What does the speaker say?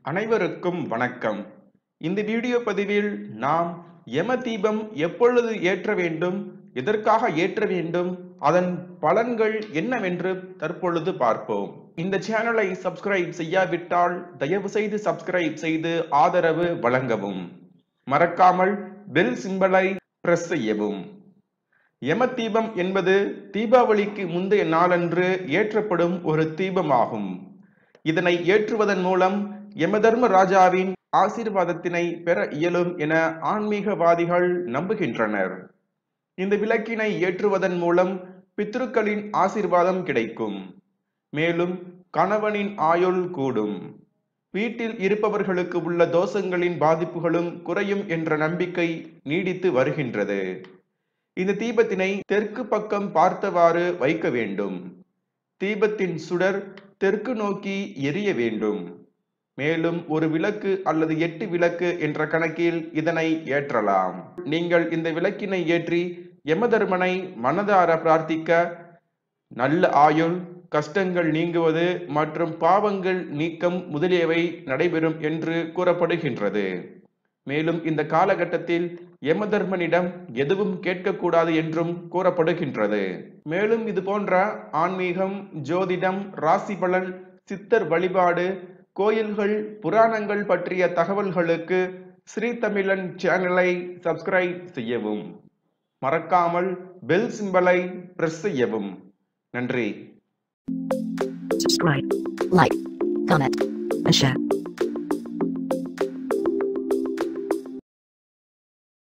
அனைவருக்கும் வணக்கம் இந்த வீடியோ பதிவில் நாம் யம தீபம் எப்பொழுது ஏற்ற வேண்டும் எதற்காக ஏற்ற வேண்டும் அதன் பலன்கள் என்னவென்று தற்பொழுது பார்ப்போம் இந்த சேனலை சப்ஸ்கிரைப் செய்யாவிட்டால் தயவு செய்து சப்ஸ்கிரைப் செய்து ஆதரவு வழங்கவும் மறக்காமல் பெல் சிம்பலை பிரஸ் செய்யவும் யம தீபம் என்பது தீபாவளிக்கு முந்தைய நாளன்று ஏற்றப்படும் ஒரு தீபமாகும் இதனை ஏற்றுவதன் மூலம் யமதர்ம ராஜாவின் ஆசீர்வாதத்தினை பெற இயலும் என ஆன்மீகவாதிகள் நம்புகின்றனர் இந்த விளக்கினை ஏற்றுவதன் மூலம் பித்ருக்களின் ஆசீர்வாதம் கிடைக்கும் மேலும் கணவனின் ஆயுள் கூடும் வீட்டில் இருப்பவர்களுக்கு உள்ள தோஷங்களின் பாதிப்புகளும் குறையும் என்ற நம்பிக்கை நீடித்து வருகின்றது இந்த தீபத்தினை தெற்கு பக்கம் பார்த்தவாறு வைக்க வேண்டும் தீபத்தின் சுடர் தெற்கு நோக்கி எரிய வேண்டும் மேலும் ஒரு விளக்கு அல்லது எட்டு விளக்கு என்ற கணக்கில் இதனை ஏற்றலாம் நீங்கள் இந்த விளக்கினை ஏற்றி யமதர்மனை மனதார பிரார்த்திக்க நல்ல ஆயுள் கஷ்டங்கள் நீங்குவது மற்றும் பாவங்கள் நீக்கம் முதலியவை நடைபெறும் என்று கூறப்படுகின்றது மேலும் இந்த காலகட்டத்தில் யமதர்மனிடம் எதுவும் கேட்கக்கூடாது என்றும் கூறப்படுகின்றது மேலும் இது போன்ற ஆன்மீகம் ஜோதிடம் ராசி பலன் சித்தர் வழிபாடு கோயில்கள் புராணங்கள் பற்றிய தகவல்களுக்கு ஸ்ரீ தமிழன் சேனலை சப்ஸ்கிரைப் செய்யவும் மறக்காமல் பெல் சிம்பலை பிரஸ் செய்யவும் நன்றி subscribe, like, comment, and share.